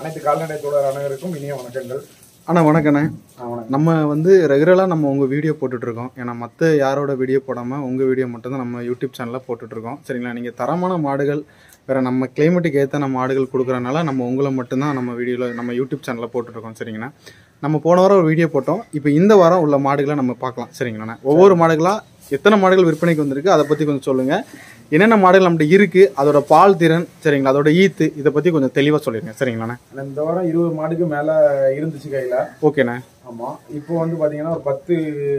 அனைத்து கால்நடை தொடர் அனைவருக்கும் இனிய வணக்கங்கள் அண்ணா வணக்கண்ணே ஆ, வணக்கம் நம்ம வந்து ரெகுலராக நம்ம உங்கள் வீடியோ போட்டுட்ருக்கோம் ஏன்னா மற்ற யாரோட வீடியோ போடாமல் உங்கள் வீடியோ மட்டும்தான் நம்ம யூடியூப் சேனலில் போட்டுட்ருக்கோம் சரிங்களா நீங்கள் தரமான மாடுகள் வேறு நம்ம கிளைமேட்டுக்கு ஏற்ற நம்ம மாடுகள் கொடுக்குறனால நம்ம உங்களை மட்டும்தான் நம்ம வீடியோவில் நம்ம யூடியூப் சேனலில் போட்டுட்ருக்கோம் சரிங்கண்ணா நம்ம போன வாரம் ஒரு வீடியோ போட்டோம் இப்போ இந்த வாரம் உள்ள மாடுகளை நம்ம பார்க்கலாம் சரிங்களாண்ணா ஒவ்வொரு மாடுகளாக எத்தனை மாடுகள் விற்பனைக்கு வந்திருக்கு அதை பற்றி கொஞ்சம் சொல்லுங்கள் என்னென்ன மாடுகள் நம்மகிட்ட இருக்குது அதோட பால் திறன் சரிங்களா அதோட ஈத்து இதை பற்றி கொஞ்சம் தெளிவாக சொல்லிடுங்க சரிங்களாண்ணா ஆனா, இந்த வாரம் இருபது மாடுக்கு மேல இருந்துச்சு கையில ஓகேண்ணா ஆமா இப்போ வந்து பாத்தீங்கன்னா ஒரு பத்து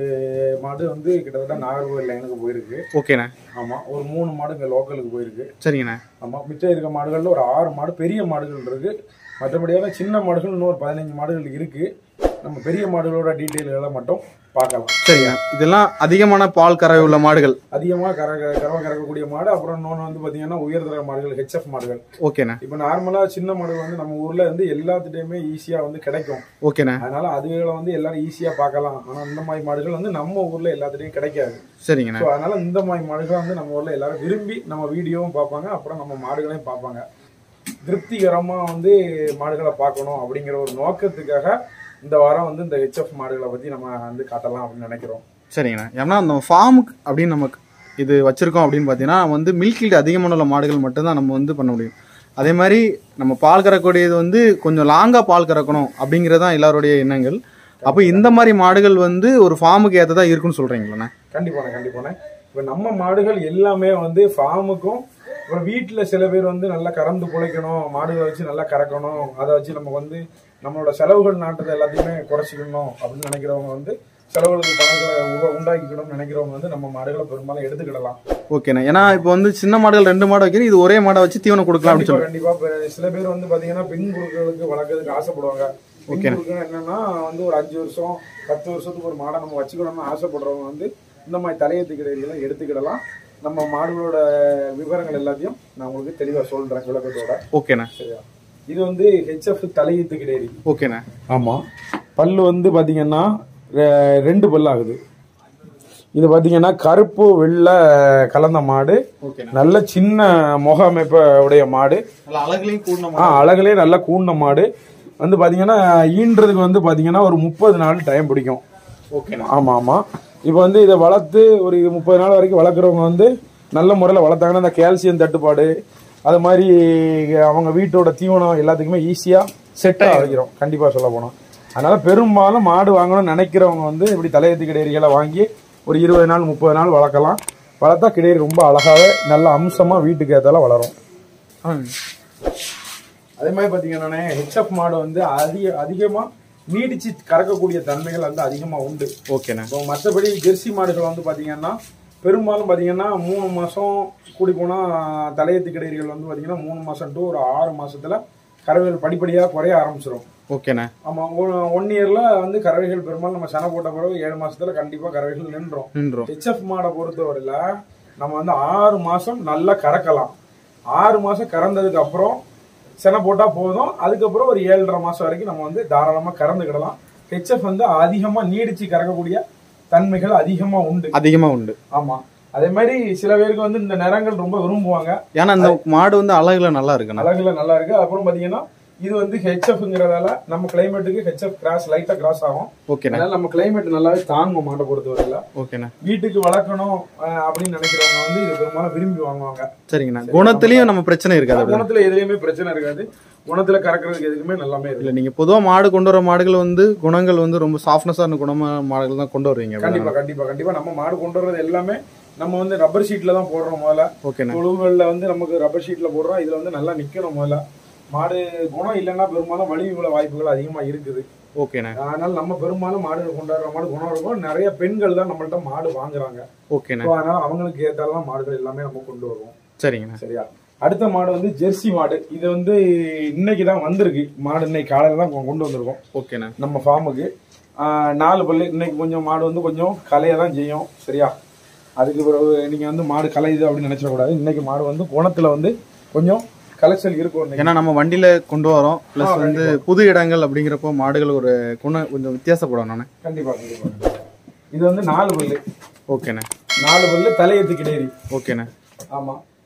மாடு வந்து கிட்டத்தட்ட நாகர்கோவில் லைனுக்கு போயிருக்கு ஓகேண்ணா ஆமா ஒரு மூணு மாடு இங்க லோக்கலுக்கு போயிருக்கு சரிங்கண்ணா ஆமா மிச்சம் இருக்க மாடுகள்ல ஒரு ஆறு மாடு பெரிய மாடுகள் இருக்கு மற்றபடியான சின்ன மாடுகள் இன்னும் ஒரு பதினஞ்சு மாடுகள் இருக்கு நம்ம பெரிய மாடுகளோட டீட்டெயில்களை மட்டும் பார்க்கலாம் சரிங்க இதெல்லாம் அதிகமான பால் கறவை உள்ள மாடுகள் அதிகமாக கற கறவை கறக்கக்கூடிய மாடு அப்புறம் இன்னொன்று வந்து பார்த்தீங்கன்னா உயர்தர மாடுகள் ஹெச்எஃப் மாடுகள் ஓகேண்ணா இப்போ நார்மலாக சின்ன மாடுகள் வந்து நம்ம ஊரில் வந்து எல்லாத்துட்டையுமே ஈஸியாக வந்து கிடைக்கும் ஓகேண்ணா அதனால அதுகளை வந்து எல்லாரும் ஈஸியாக பார்க்கலாம் ஆனால் இந்த மாதிரி மாடுகள் வந்து நம்ம ஊரில் எல்லாத்துட்டையும் கிடைக்காது சரிங்கண்ணா ஸோ அதனால இந்த மாதிரி மாடுகள் வந்து நம்ம ஊரில் எல்லாரும் விரும்பி நம்ம வீடியோவும் பார்ப்பாங்க அப்புறம் நம்ம மாடுகளையும் பார்ப்பாங்க திருப்திகரமாக வந்து மாடுகளை பார்க்கணும் அப்படிங்கிற ஒரு நோக்கத்துக்காக இந்த வாரம் வந்து இந்த ஹெச்எஃப் மாடுகளை பற்றி நம்ம வந்து காட்டலாம் அப்படின்னு நினைக்கிறோம் சரிங்கண்ணா ஏன்னா அந்த ஃபார்முக்கு அப்படின்னு நமக்கு இது வச்சிருக்கோம் அப்படின்னு பார்த்தீங்கன்னா வந்து மில்க் ஈல்டு அதிகமான உள்ள மாடுகள் மட்டும்தான் நம்ம வந்து பண்ண முடியும் அதே மாதிரி நம்ம பால் கறக்கக்கூடியது வந்து கொஞ்சம் லாங்காக பால் கறக்கணும் அப்படிங்கிறது தான் எல்லாருடைய எண்ணங்கள் அப்போ இந்த மாதிரி மாடுகள் வந்து ஒரு ஃபார்முக்கு ஏற்றதா இருக்குன்னு சொல்கிறீங்களாண்ணா கண்டிப்பாண்ணே கண்டிப்பாண்ணே இப்போ நம்ம மாடுகள் எல்லாமே வந்து ஃபார்முக்கும் அப்புறம் வீட்டில் சில பேர் வந்து நல்லா கறந்து குலைக்கணும் மாடுகளை வச்சு நல்லா கறக்கணும் அதை வச்சு நம்ம வந்து நம்மளோட செலவுகள் நாட்டத்தை எல்லாத்தையுமே குறைச்சிக்கணும் அப்படின்னு நினைக்கிறவங்க வந்து செலவுகளுக்கு பணங்களை உ- உண்டாக்கிக்கணும்னு நினைக்கிறவங்க வந்து நம்ம மாடுகளை பெரும்பாலும் எடுத்துக்கிடலாம் ஓகேண்ணா ஏன்னா இப்போ வந்து சின்ன மாடுகள் ரெண்டு மாடு வைக்கிறேன் இது ஒரே மாடை வச்சு தீவனம் கொடுக்கலாம் அப்படின்னு கண்டிப்பா சொல்லி கண்டிப்பா இப்ப சில பேர் வந்து பாத்தீங்கன்னா பெண் குருக்களுக்கு வளர்க்கறதுக்கு ஆசைப்படுவாங்க பெண் குருக்கள் என்னன்னா வந்து ஒரு அஞ்சு வருஷம் பத்து வருஷத்துக்கு ஒரு மாடை நம்ம வச்சுக்கணும்னு ஆசைப்படுறவங்க வந்து இந்த மாதிரி தலையத்து கிடையாது எடுத்துக்கிடலாம் நம்ம மாடுகளோட விவரங்கள் எல்லாத்தையும் நான் உங்களுக்கு தெளிவா சொல்றேன் விளக்கத்தோட ஓகேண்ணா சரியா இது வந்து ஹெச்எஃப் தலையீத்து கிடையாது ஓகேண்ணா ஆமா பல்லு வந்து பாத்தீங்கன்னா ரெ- ரெண்டு பல்லு ஆகுது இது பாத்தீங்கன்னா கருப்பு வெள்ளை கலந்த மாடு ஓகேண்ணா நல்ல சின்ன முக அமைப்ப உடைய மாடு நல்லா அழகுலையும் கூடின ஆ அழகுலே நல்ல கூண்ட மாடு வந்து பாத்தீங்கன்னா ஈன்றதுக்கு வந்து பாத்தீங்கன்னா ஒரு முப்பது நாள் டைம் பிடிக்கும் ஓகேண்ணா ஆமா ஆமா இப்போ வந்து இதை வளர்த்து ஒரு முப்பது நாள் வரைக்கும் வளர்க்குறவங்க வந்து நல்ல முறையில் வளர்த்தாங்கன்னா இந்த கால்சியம் தட்டுப்பாடு அது மாதிரி அவங்க வீட்டோட தீவனம் எல்லாத்துக்குமே ஈஸியாக செட் ஆகிக்கிறோம் கண்டிப்பாக சொல்ல போனோம் அதனால பெரும்பாலும் மாடு வாங்கணும்னு நினைக்கிறவங்க வந்து இப்படி தலையத்து கிடையறிகளை வாங்கி ஒரு இருபது நாள் முப்பது நாள் வளர்க்கலாம் வளர்த்தா கிடையறி ரொம்ப அழகாவே நல்ல அம்சமாக வீட்டுக்கு ஏற்றால வளரும் ஆ அதே மாதிரி பார்த்தீங்கன்னா ஹெச்எஃப் மாடு வந்து அதிக அதிகமாக நீடிச்சு கறக்கக்கூடிய தன்மைகள் வந்து அதிகமாக உண்டு ஓகேண்ணா இப்போ மற்றபடி ஜெர்சி மாடுகள் வந்து பார்த்தீங்கன்னா பெரும்பாலும் பார்த்தீங்கன்னா மூணு மாதம் கூடி போனால் தலையத்து கிடையர்கள் வந்து பார்த்தீங்கன்னா மூணு மாதம் டு ஒரு ஆறு மாசத்துல கறவைகள் படிப்படியாக குறைய ஆரம்பிச்சிடும் ஓகேண்ணா ஆமாம் ஒன் இயரில் வந்து கறவைகள் பெரும்பாலும் நம்ம சனை போட்ட பிறகு ஏழு மாசத்துல கண்டிப்பாக கறவைகள் நின்றோம் நின்றோம் ஹெச்எஃப் மாடை பொறுத்தவரையில் நம்ம வந்து ஆறு மாசம் நல்லா கறக்கலாம் ஆறு மாசம் கறந்ததுக்கு அப்புறம் செனை போட்டா போதும் அதுக்கப்புறம் ஒரு ஏழரை மாசம் வரைக்கும் நம்ம வந்து தாராளமா கறந்துக்கிடலாம் ஹெச்எஃப் வந்து அதிகமா நீடிச்சு கறக்கக்கூடிய தன்மைகள் அதிகமா உண்டு அதிகமாக உண்டு ஆமா அதே மாதிரி சில பேருக்கு வந்து இந்த நிறங்கள் ரொம்ப விரும்புவாங்க ஏன்னா இந்த மாடு வந்து அழகுல நல்லா இருக்குண்ணா அழகுல நல்லா இருக்கு அப்புறம் பாத்தீங்கன்னா இது வந்து ஹெச்எஃப்ங்கிறதால நம்ம கிளைமேட்டுக்கு ஹெச்எஃப் கிராஸ் லைட்டா கிராஸ் ஆகும் ஓகேண்ணா அதனால நம்ம கிளைமேட் நல்லாவே தாங்கும் மாட்டை பொறுத்தவரையில ஓகேண்ணா வீட்டுக்கு வளர்க்கணும் அஹ், அப்படின்னு நினைக்கிறவங்க வந்து இது பெரும்பாலும் விரும்பி வாங்குவாங்க சரிங்கண்ணா குணத்துலயும் நம்ம பிரச்சனை இருக்காது அப்படி குணத்துல எதுலயுமே பிரச்சனை இருக்காது குணத்துல கறக்கிறதுக்கு எதுக்குமே நல்லாமே இருக்கு இல்ல நீங்க பொதுவா மாடு கொண்டு வர மாடுகள் வந்து குணங்கள் வந்து ரொம்ப சாஃப்ட்னஸான குணமான மாடுகள் தான் கொண்டு வருவீங்க கண்டிப்பா கண்டிப்பா கண்டிப்பா நம்ம மாடு கொண்டு வர்றது எல்லாமே நம்ம வந்து ரப்பர் ஷீட்ல தான் போடுறோம் முதல்ல ஓகேண்ணா தொழுவுகள்ல வந்து நமக்கு ரப்பர் ஷீட்ல போடுறோம் இதுல வந்து நல்லா நிக்கணும் முதல்ல மாடு குணம் இல்லைன்னா பெரும்பாலும் வலிவு விழ வாய்ப்புகள் அதிகமா இருக்குது ஓகேண்ணா அதனால நம்ம பெரும்பாலும் மாடுகள் கொண்டு வர்ற மாடு குணம் இருக்கும் நிறைய பெண்கள் தான் நம்மள்ட்ட மாடு வாங்குறாங்க ஓகேண்ணா So, அதனால அவங்களுக்கு ஏத்தாலாம் மாடுகள் எல்லாமே நம்ம கொண்டு வருவோம் சரிங்கண்ணா சரியா அடுத்த மாடு வந்து ஜெர்சி மாடு இது வந்து இன்னைக்கு தான் வந்திருக்கு மாடு இன்னைக்கு காலையில தான் கொ- கொண்டு வந்திருக்கோம் ஓகேண்ணா நம்ம ஃபார்முக்கு நாலு பல்லு இன்னைக்கு கொஞ்சம் மாடு வந்து கொஞ்சம் கலைய தான் செய்யும் சரியா அதுக்கு பிறகு நீங்க வந்து மாடு கலையுது அப்படின்னு நினைச்சிடக்கூடாது இன்னைக்கு மாடு வந்து குணத்துல வந்து கொஞ்சம் கலைச்சல் இருக்கும் இன்னைக்கு. ஏன்னா நம்ம வண்டியில கொண்டு வரோம் பிளஸ் ஆ, வந்து புது இடங்கள் அப்படிங்கிறப்போ மாடுகள் ஒரு குணம் கொஞ்சம் வித்தியாசப்படும் நானே கண்டிப்பா கண்டிப்பா இது வந்து நாலு பல்லு ஓகேண்ணா நாலு பல்லு தலையத்து கிடையாது ஓகேண்ணா ஆமா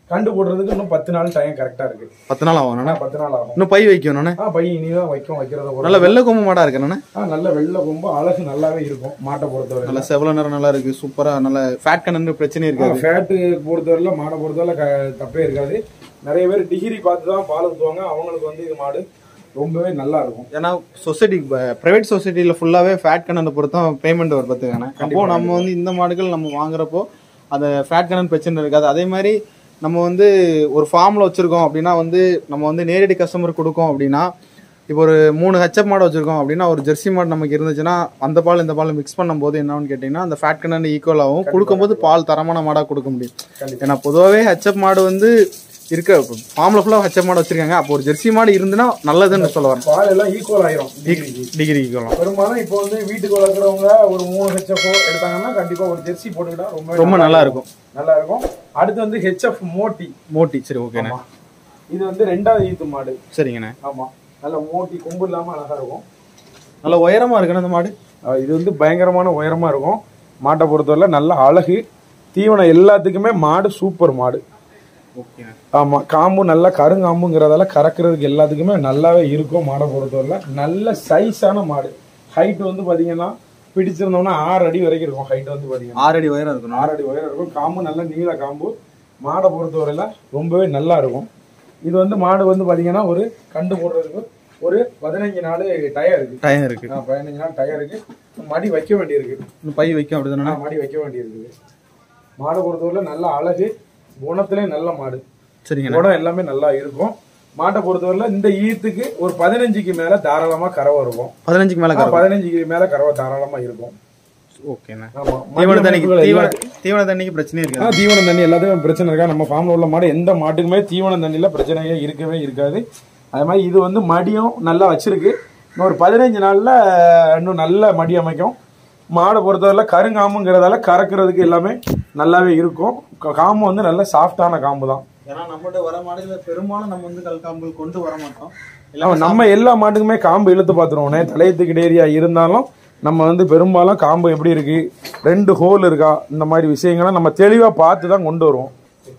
கண்டு போடுறதுக்கு இன்னும் பத்து நாள் டைம் கரெக்டா இருக்கு பத்து நாள் ஆகும் அண்ணா ஆனா, பத்து நாள் ஆகும் இன்னும் பை வைக்கணும் அண்ணா ஆ பையன் இனிதான் வைக்கும் வைக்கிறத பொறுத்து. நல்ல வெள்ளை கொம்பு மாடா இருக்கு அண்ணா ஆ நல்ல வெள்ளை கொம்பு அழகு நல்லாவே இருக்கும் மாட்டை பொறுத்தவரை நல்ல செவல நிறம் நல்லா இருக்கு சூப்பரா நல்ல ஃபேட் கண்ணு பிரச்சனை இருக்காது ஃபேட்டு பொறுத்தவரையில மாடை பொறுத்தவரை க- தப்பே இருக்காது நிறைய பேர் டிகிரி பார்த்து தான் பால் ஊற்றுவாங்க அவங்களுக்கு வந்து இது மாடு ரொம்பவே நல்லா இருக்கும் ஏன்னா சொசைட்டி பிரைவேட் சொசைட்டில ஃபுல்லாவே ஃபேட் கண்ணனை பொறுத்தும் பேமெண்ட் வரும் பார்த்துக்கானே அப்போ நம்ம வந்து இந்த மாடுகள் நம்ம வாங்குறப்போ அந்த ஃபேட் கண்ணன் பிரச்சனை இருக்காது அதே மாதிரி நம்ம வந்து ஒரு ஃபார்ம்ல வச்சிருக்கோம் அப்படின்னா வந்து நம்ம வந்து நேரடி கஸ்டமர் கொடுக்கோம் அப்படின்னா இப்போ ஒரு மூணு ஹெச்எப் மாடு வச்சிருக்கோம் அப்படின்னா ஒரு ஜெர்சி மாடு நமக்கு இருந்துச்சுன்னா அந்த பால் இந்த பால் மிக்ஸ் பண்ணும்போது என்னன்னு கேட்டிங்கன்னா அந்த ஃபேட் கண்ணன் ஈக்குவல் ஆகும் கொடுக்கும்போது பால் தரமான மாடாக கொடுக்க முடியும் கண்டிப்பா. ஏன்னா பொதுவாகவே ஹெச்எப் மாடு வந்து இருக்க ஃபார்ம்ல ஃபுல்லாக ஹெச்எப் மாடு வச்சிருக்காங்க அப்போ ஒரு ஜெர்சி மாடு இருந்துன்னா நல்லதுன்னு சொல்ல வரேன் பால் எல்லாம் ஈக்குவல் ஆயிரும் டிகிரிக்கு டிகிரி ஈக்குவலாம் பெரும்பாலும் இப்போ வந்து வீட்டுக்கு வளர்க்குறவங்க ஒரு மூணு ஹெச்எஃப் எடுத்தாங்கன்னா கண்டிப்பா ஒரு ஜெர்சி போட்டுக்கிட்டா ரொம்ப ரொம்ப நல்லா இருக்கும் நல்லா இருக்கும் அடுத்து வந்து ஹெச்எஃப் மோட்டி மோட்டி சரி ஓகேண்ணே ஆமா. இது வந்து ரெண்டாவது ஈத்து மாடு சரிங்கண்ணே ஆமா நல்ல மோட்டி கொம்பு இல்லாம அழகா இருக்கும் நல்ல உயரமா இருக்குண்ணே அந்த மாடு அஹ் இது வந்து பயங்கரமான உயரமா இருக்கும் மாட்டை பொறுத்தவரை நல்ல அழகு தீவனம் எல்லாத்துக்குமே மாடு சூப்பர் மாடு ஓகேண்ணே ஆமா காம்பு நல்லா கருங்காம்புங்கிறதால கறக்கிறதுக்கு எல்லாத்துக்குமே நல்லாவே இருக்கும் மாடை பொறுத்தவரை நல்ல சைஸான மாடு ஹைட் வந்து பாத்தீங்கன்னா பிடிச்சிருந்தோம்னா ஆறு அடி வரைக்கும் இருக்கும் ஹைட் வந்து பாத்தீங்கன்னா ஆறு அடி உயரம் இருக்கணும் ஆறு அடி உயரம் இருக்கும் காம்பு நல்ல நீள காம்பு மாடை பொறுத்தவரையில ரொம்பவே நல்லா இருக்கும் இது வந்து மாடு வந்து பாத்தீங்கன்னா ஒரு கண்டு போடுறதுக்கு ஒரு பதினஞ்சு நாள் டயர் இருக்கு டைம் இருக்கு ஆ, பதினஞ்சு நாள் டயர் இருக்கு மடி வைக்க வேண்டியிருக்கு இன்னும் பை வைக்கும் அப்படிதானே ஆ, மடி வைக்க வேண்டியிருக்குது மாடை பொறுத்தவரையில நல்ல அழகு குணத்திலே நல்ல மாடு சரிங்கண்ணே குணம் எல்லாமே நல்லா இருக்கும் மாட்டை பொறுத்தவரையில இந்த ஈத்துக்கு ஒரு பதினஞ்சுக்கு மேல தாராளமா கறவை இருக்கும் பதினஞ்சுக்கு மேல ஆ, கறவை பதினஞ்சுக்கு மேல கறவை தாராளமா இருக்கும் ஓகேண்ணே ஆமா தீவன தண்ணிக்கு மதிய தீவன அமைப்புகள் தீவன தண்ணிக்கு பிரச்சனையே ஆ, இருக்காது தீவனம் தண்ணி எல்லாத்துக்கும் பிரச்சனை இருக்கா நம்ம ஃபார்ம்ல உள்ள மாடு எந்த மாட்டுக்குமே தீவனம் தண்ணியில பிரச்சனையே இருக்கவே இருக்காது அது மாதிரி இது வந்து மடியும் நல்லா வச்சிருக்கு இன்னும் ஒரு பதினஞ்சு நாள்ல இன்னும் நல்ல மடி அமைக்கும் மாடை பொறுத்தவரையில கருங்காம்புங்கிறதால கறக்கிறதுக்கு எல்லாமே நல்லாவே இருக்கும் கா- காம்பு வந்து நல்ல சாஃப்டான காம்பு தான் ஏன்னா நம்மகிட்ட வர மாடுகளை பெரும்பாலும் நம்ம வந்து கல்காம்பு கொண்டு வர மாட்டோம் ஆமா, நம்ம எல்லா மாட்டுக்குமே காம்பு இழுத்து பார்த்துருவோனே தலையத்துக்கிட்ட ஏரியா இருந்தாலும் நம்ம வந்து பெரும்பாலும் காம்பு எப்படி இருக்கு ரெண்டு ஹோல் இருக்கா இந்த மாதிரி விஷயங்களை நம்ம தெளிவா பார்த்து தான் கொண்டு வருவோம்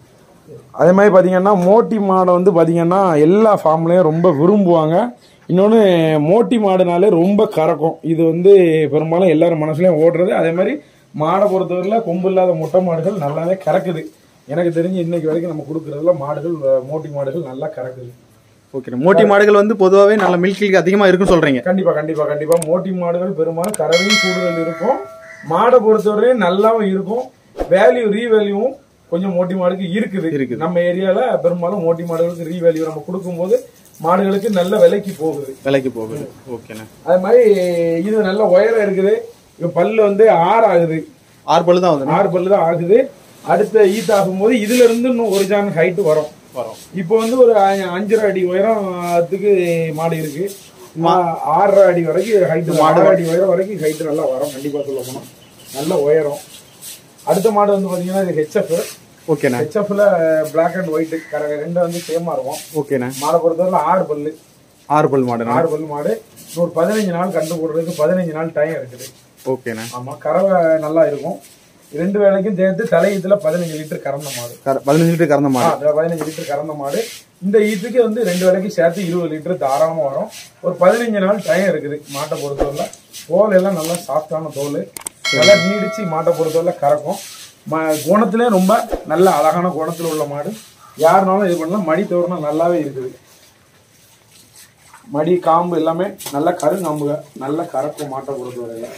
அதே மாதிரி பார்த்தீங்கன்னா மோட்டி மாடை வந்து பார்த்தீங்கன்னா எல்லா ஃபார்ம்லேயும் ரொம்ப விரும்புவாங்க இன்னொன்று மோட்டி மாடுனாலே ரொம்ப கறக்கும் இது வந்து பெரும்பாலும் எல்லாரும் மனசுலையும் ஓடுறது அதே மாதிரி மாடை பொறுத்தவரையில் கொம்பு இல்லாத மொட்டை மாடுகள் நல்லாவே கறக்குது எனக்கு தெரிஞ்சு இன்னைக்கு வரைக்கும் நம்ம கொடுக்குறதுல மாடுகள் அஹ், மோட்டி மாடுகள் நல்லா கறக்குது ஓகே மோட்டி மாடுகள் வந்து பொதுவாகவே நல்ல மில்க் அதிகமா இருக்குன்னு சொல்றீங்க கண்டிப்பா கண்டிப்பா கண்டிப்பா மோட்டி மாடுகள் பெரும்பாலும் கறவையும் கூடுதல் இருக்கும் மாடை பொறுத்தவரையும் நல்லாவும் இருக்கும் வேல்யூ ரீவேல்யூவும் கொஞ்சம் மோட்டி மாடுக்கு இருக்குது இருக்குது. நம்ம ஏரியால பெரும்பாலும் மோட்டி மாடுகளுக்கு ரீவேல்யூ நம்ம கொடுக்கும்போது மாடுகளுக்கு நல்ல விலைக்கு போகுது விலைக்கு போகுது ஓகேண்ணே அது மாதிரி இது நல்ல உயரம் இருக்குது இப்ப பல்லு வந்து ஆறு ஆகுது ஆறு பல்லு தான் வந்து ஆறு பல்லு தான் ஆகுது அடுத்த ஈத் ஆகும்போது இதுல இருந்து இன்னும் ஒரு ஜான் ஹைட் வரும் வரும் இப்போ வந்து ஒரு அ- அஞ்சரை அடி உயரத்துக்கு மாடு இருக்கு மா- ஆறரை அடி வரைக்கும் ஹைட் மாடு அடி உயரம் வரைக்கும் ஹைட் நல்லா வரும் கண்டிப்பா சொல்ல போனா நல்ல உயரம் அடுத்த மாடு வந்து பாத்தீங்கன்னா இது ஹெச்எஃப் ஓகேண்ணே ஹெச்எஃப்ல பிளாக் அண்ட் ஒயிட் கர ரெண்டு வந்து சேமா இருக்கும் ஓகேண்ணே மாடை பொறுத்தவரை ஆறு பல்லு ஆறு பல் மாடுண்ணே ஆறு பல்லு மாடு ஒரு பதினஞ்சு நாள் கண்டு போடுறதுக்கு பதினஞ்சு நாள் டைம் இருக்குது ஓகேண்ணே ஆமா கறவை நல்லா இருக்கும் ரெண்டு வேளைக்கும் சேர்த்து தலையீத்துல பதினஞ்சு லிட்டர் கறந்த மாடு கர- பதினஞ்சு லிட்டர் கறந்த ஆ, மாடு அதுல பதினஞ்சு லிட்டர் கறந்த மாடு இந்த ஈத்துக்கு வந்து ரெண்டு வேளைக்கு சேர்த்து இருபது லிட்டர் தாராளமா வரும் ஒரு பதினஞ்சு நாள் டைம் இருக்குது மாட்டை பொறுத்தவரை தோல் எல்லாம் நல்லா சாஃப்டான தோல் நல்லா நீடிச்சு மாட்டை பொறுத்தவரை கறக்கும் ம குணத்திலே ரொம்ப நல்ல அழகான குணத்துல உள்ள மாடு யாருனாலும் இது பண்ணலாம் மடி தோரணம் நல்லாவே இருக்குது மடி காம்பு எல்லாமே நல்ல கருங்காம்புக நல்ல கறக்கும் மாட்டை பொறுத்தவரையில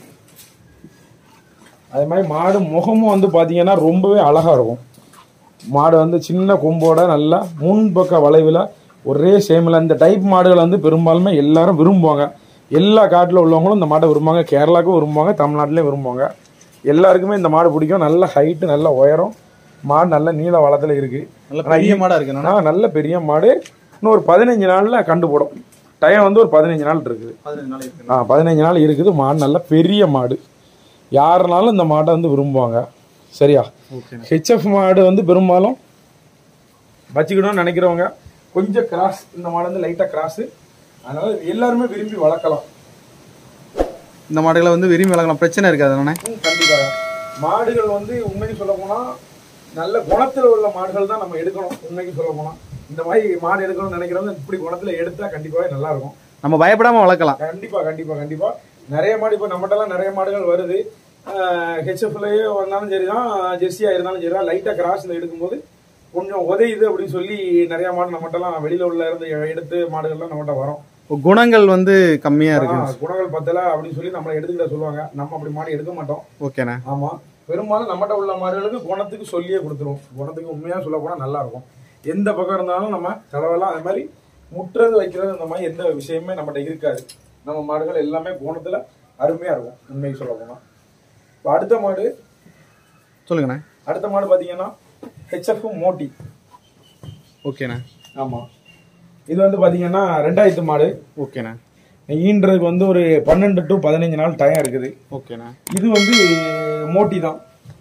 அதே மாதிரி மாடு முகமும் வந்து பாத்தீங்கன்னா ரொம்பவே அழகா இருக்கும் மாடு வந்து சின்ன கொம்போட நல்லா முன்பக்க வளைவில் ஒரே சேமில் இந்த டைப் மாடுகளை வந்து பெரும்பாலுமே எல்லாரும் விரும்புவாங்க எல்லா காட்டில் உள்ளவங்களும் இந்த மாட்டை விரும்புவாங்க கேரளாவுக்கும் விரும்புவாங்க தமிழ்நாட்டிலையும் விரும்புவாங்க எல்லாருக்குமே இந்த மாடு பிடிக்கும் நல்ல ஹைட்டு நல்ல உயரம் மாடு நல்ல நீள வளத்தில் இருக்கு நல்ல பெரிய மாடா இருக்குண்ணா ஆனால் நல்ல பெரிய மாடு இன்னும் ஒரு பதினஞ்சு நாளில் கண்டு போடும் டைம் வந்து ஒரு பதினஞ்சு நாள் இருக்குது பதினஞ்சு நாள் இருக்கு ஆ பதினஞ்சு நாள் இருக்குது மாடு நல்ல பெரிய மாடு யாருனாலும் இந்த மாட்டை வந்து விரும்புவாங்க சரியா ஓகேண்ணே ஹெச்எஃப் மாடு வந்து பெரும்பாலும் வச்சுக்கணும்னு நினைக்கிறவங்க கொஞ்சம் கிராஸ் இந்த மாடு வந்து லைட்டாக கிராஸு அதனால எல்லாருமே விரும்பி வளர்க்கலாம் இந்த மாடுகளை வந்து விரும்பி வளர்க்கலாம் பிரச்சனை இருக்காது அண்ணே ம், கண்டிப்பாக மாடுகள் வந்து உண்மையை சொல்ல போனால் நல்ல குணத்துல உள்ள மாடுகள் தான் நம்ம எடுக்கணும் உண்மைக்கு சொல்ல போனா இந்த மாதிரி மாடு எடுக்கணும்னு நினைக்கிறவங்க இப்படி குணத்துல எடுத்தா கண்டிப்பாவே நல்லா இருக்கும் நம்ம பயப்படாம வளர்க்கலாம் கண்டிப்பா கண்டிப்பா கண்டிப்பா நிறைய மாடு இப்ப நம்மகிட்ட எல்லாம் நிறைய மாடுகள் வருது ஹெச்எஃப்லயே வந்தாலும் சரிதான் ஜெர்சியா இருந்தாலும் சரிதான் லைட்டா கிராஸ்ல எடுக்கும்போது கொஞ்சம் உதையுது அப்படின்னு சொல்லி நிறைய மாடு நம்மகிட்ட எல்லாம் வெளியில உள்ள இருந்து எடுத்து மாடுகள்லாம் நம்மகிட்ட வரும் குணங்கள் வந்து கம்மியா இருக்கு ஆ, குணங்கள் பத்தல அப்படின்னு சொல்லி நம்மளை எடுத்துக்கிட்ட சொல்லுவாங்க நம்ம அப்படி மாடு எடுக்க மாட்டோம் ஓகேண்ணே ஆமா பெரும்பாலும் நம்மகிட்ட உள்ள மாடுகளுக்கு குணத்துக்கு சொல்லியே கொடுத்துருவோம் குணத்துக்கு உண்மையா சொல்ல போனா நல்லா இருக்கும் எந்த பக்கம் இருந்தாலும் நம்ம தடவெல்லாம் அது மாதிரி முட்டுறது வைக்கிறது அந்த மாதிரி எந்த விஷயமே நம்மகிட்ட இருக்காது நம்ம மாடுகள் எல்லாமே குணத்துல அருமையா இருக்கும் உண்மைக்கு சொல்ல போனா இப்ப அடுத்த மாடு சொல்லுங்கண்ணே அடுத்த மாடு பாத்தீங்கன்னா ஹெச்எஃப் மோட்டி ஓகேண்ணே ஆமா இது வந்து பாத்தீங்கன்னா ரெண்டாயிரத்து மாடு ஓகேண்ணே ஈன்றதுக்கு வந்து ஒரு பன்னெண்டு டு பதினஞ்சு நாள் டைம் இருக்குது ஓகேண்ணே இது வந்து மோட்டி தான்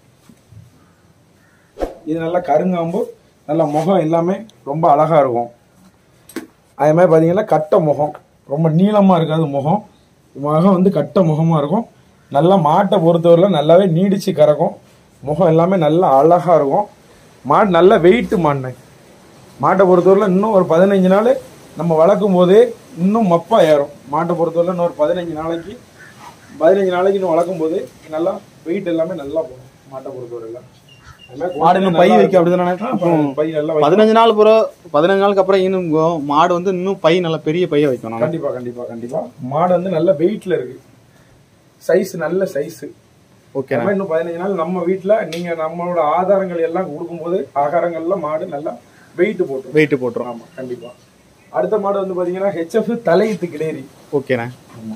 இது நல்லா கருங்காம்பு நல்ல முகம் எல்லாமே ரொம்ப அழகா இருக்கும் அதே மாதிரி பார்த்தீங்கன்னா கட்ட முகம் ரொம்ப நீளமாக இருக்காது முகம் முகம் வந்து கட்ட முகமாக இருக்கும் நல்லா மாட்டை பொறுத்தவரையில் நல்லாவே நீடிச்சு கறக்கும் முகம் எல்லாமே நல்லா அழகா இருக்கும் மாடு நல்ல வெயிட்டு மாடுனே மாட்டை பொறுத்தவரையில் இன்னும் ஒரு பதினஞ்சு நாள் நம்ம வளர்க்கும் போதே இன்னும் மப்பா ஏறும் மாட்டை பொறுத்தவரையில் இன்னும் ஒரு பதினஞ்சு நாளைக்கு பதினஞ்சு நாளைக்கு இன்னும் வளர்க்கும் போது நல்லா வெயிட் எல்லாமே நல்லா போகும் மாட்டை பொறுத்தவரையில் மாடு இன்னும் பை வைக்க அப்படிதானே பை நல்லா வைக்கும். பதினஞ்சு நாள் பிறகு பதினஞ்சு நாளுக்கு அப்புறம் இன்னும் உங்க மாடு வந்து இன்னும் பை நல்ல பெரிய பைய வைக்கணும் கண்டிப்பா கண்டிப்பா கண்டிப்பா மாடு வந்து நல்ல வெயிட்ல இருக்கு சைஸ் நல்ல சைஸ் ஓகேண்ணே இன்னும் பதினஞ்சு நாள் நம்ம வீட்ல நீங்க நம்மளோட ஆதாரங்கள் எல்லாம் கொடுக்கும்போது ஆகாரங்கள்ல மாடு நல்லா வெயிட் போட்டுரும் வெயிட் போட்டுரும் ஆமா கண்டிப்பா அடுத்த மாடு வந்து பாத்தீங்கன்னா ஹெச்எஃப் தலையீத்து கிடேரி ஓகேண்ணே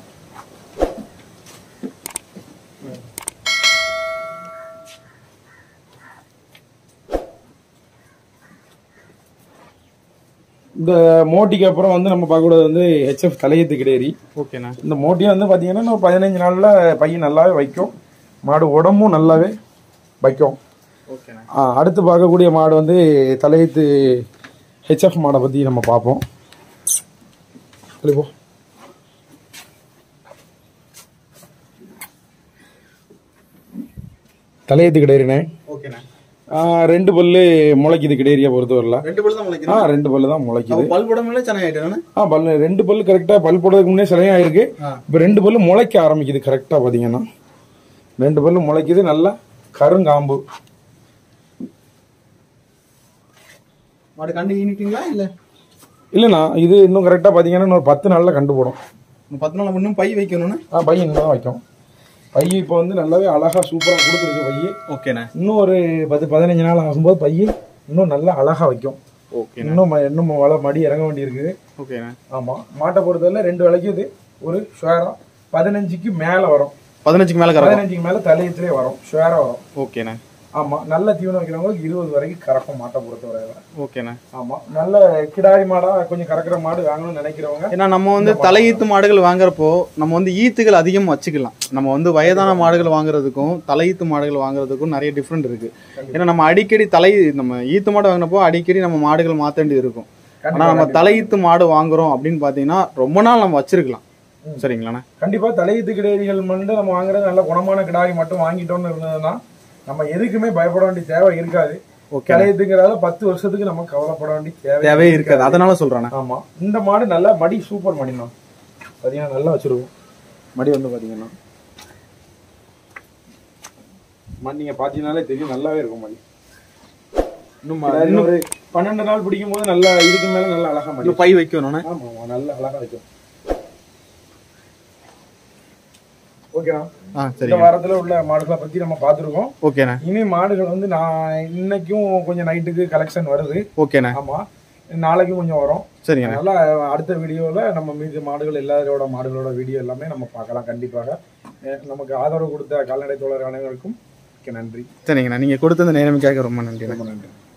இந்த மோட்டிக்கு அப்புறம் வந்து நம்ம பார்க்கக்கூடாது வந்து ஹெச்எஃப் தலையீத்து கிடேரி ஓகேண்ணே இந்த மோட்டியை வந்து பாத்தீங்கன்னா இன்னும் பதினஞ்சு நாள்ல பையன் நல்லாவே வைக்கும் மாடு உடம்பும் நல்லாவே வைக்கும் ஓகேண்ணே ஆ, அடுத்து பார்க்கக்கூடிய மாடு வந்து தலையீத்து ஹெச்எஃப் மாடை பற்றி நம்ம பார்ப்போம் சரி, போ தலையீத்து கிடையாதுண்ணே ஓகேண்ணே ரெண்டு பல்லு முளைக்குது கிடையாரியா பொறுத்தவரையில் ரெண்டு பல்லு தான் ஆ முளைக்கணும் ரெண்டு பல்லு தான் முளைக்குது பல் போடாமலே சென்னை ஆயிட்டு ஆ பல்லு ரெண்டு பல்லு கரெக்டாக பல் போடுறதுக்கு முன்னே சிலையாக இருக்கு ஆ. இப்போ ரெண்டு பல்லு முளைக்க ஆரம்பிக்குது கரெக்டாக பார்த்தீங்கன்னா ரெண்டு பல்லு முளைக்குது நல்லா கருங்காம்பு மாடு கண்டு ஈனிட்டீங்களா இல்ல இல்லைண்ணா இது இன்னும் கரெக்டாக பார்த்தீங்கன்னா இன்னொரு பத்து நாளில் கண்டு போடும் இன்னும் பத்து நாள் இன்னும் பை வைக்கணும்னு ஆ பையன் இன்னும் தான் வைக்கும் பைய இப்போ வந்து நல்லாவே அழகா சூப்பராக கொடுத்துருக்கு பைய ஓகேண்ணே இன்னும் ஒரு பத்து பதினஞ்சு நாள் ஆகும்போது பைய இன்னும் நல்லா அழகா வைக்கும் ஓகேண்ணே இன்னும் ம- இன்னும் வள மடி இறங்க வேண்டி இருக்குது ஓகேண்ணே ஆமா மாட்டை பொறுத்தவரை ரெண்டு விலைக்கு இது ஒரு ஷுவரா பதினஞ்சுக்கு மேல வரும் பதினஞ்சுக்கு மேல கறக்கும் பதினஞ்சுக்கு மேல தலையத்திலே வரும் ஷுவரா வரும் ஓகேண்ணே ஆமா நல்ல தீவனம் வைக்கிறவங்களுக்கு இருபது வரைக்கும் கறக்கும் மாட்டை பொறுத்தவரையில ஓகேண்ணே ஆமா நல்ல கிடாரி மாடா கொஞ்சம் கறக்கிற மாடு வாங்கணும்னு நினைக்கிறவங்க ஏன்னா நம்ம வந்து தலையீத்து மாடுகள் வாங்குறப்போ நம்ம வந்து ஈத்துகள் அதிகம் வச்சுக்கலாம் நம்ம வந்து வயதான மாடுகள் வாங்குறதுக்கும் தலையீத்து மாடுகள் வாங்குறதுக்கும் நிறைய டிஃப்ரெண்ட் இருக்கு ஏன்னா நம்ம அடிக்கடி தலை நம்ம ஈத்து மாடு வாங்கினப்போ அடிக்கடி நம்ம மாடுகள் மாத்த வேண்டியது இருக்கும் ஆனா நம்ம தலையீத்து மாடு வாங்குறோம் அப்படின்னு பாத்தீங்கன்னா ரொம்ப நாள் நம்ம வச்சிருக்கலாம் சரிங்களாண்ணே கண்டிப்பா தலையீத்து கிடாரிகள் வந்து நம்ம வாங்குறது நல்ல குணமான கிடாரி மட்டும் வாங்கிட்டோம்னு இருந்ததுன்னா நம்ம எதுக்குமே பயப்பட வேண்டிய தேவை இருக்காது ஓகே கிளையத்துங்கிறதால பத்து வருஷத்துக்கு நம்ம கவலைப்பட வேண்டிய தேவை தேவையே இருக்காது அதனால சொல்றேண்ணே ஆமா இந்த மாடு நல்ல மடி சூப்பர் மடிண்ணா பாத்தீங்கன்னா நல்லா வச்சிருக்கும் மடி வந்து பாத்தீங்கன்னா மடி நீங்க பாத்தீங்கன்னாலே தெரியும் நல்லாவே இருக்கும் மடி இன்னும் ம- இன்னும் ஒரு பன்னெண்டு நாள் பிடிக்கும் போது நல்லா இதுக்கு மேல நல்லா அழகா மடி இன்னும் பை வைக்கணும்ண்ணே ஆமா ஆமா, நல்ல அழகா வைக்கும் ஓகேண்ணா ஆ இந்த சரிங்க வாரத்துல உள்ள மாடுகளை பத்தி நம்ம பார்த்திருக்கோம் ஓகேண்ணே இனி மாடுகள் வந்து நான் இன்னைக்கும் கொஞ்சம் நைட்டுக்கு கலெக்ஷன் வருது ஓகேண்ணே ஆமா நாளைக்கும் கொஞ்சம் வரும் சரிங்கண்ணே அதனால அடுத்த வீடியோல நம்ம மீதி மாடுகள் எல்லாரோட மாடுகளோட வீடியோ எல்லாமே நம்ம பார்க்கலாம் கண்டிப்பாக அஹ் நமக்கு ஆதரவு கொடுத்த கால்நடை தோழர் அனைவருக்கும் மிக்க நன்றி சரிங்கண்ணா நீங்க கொடுத்த இந்த நேரமிக்காக ரொம்ப நன்றிண்ணே ரொம்ப நன்றி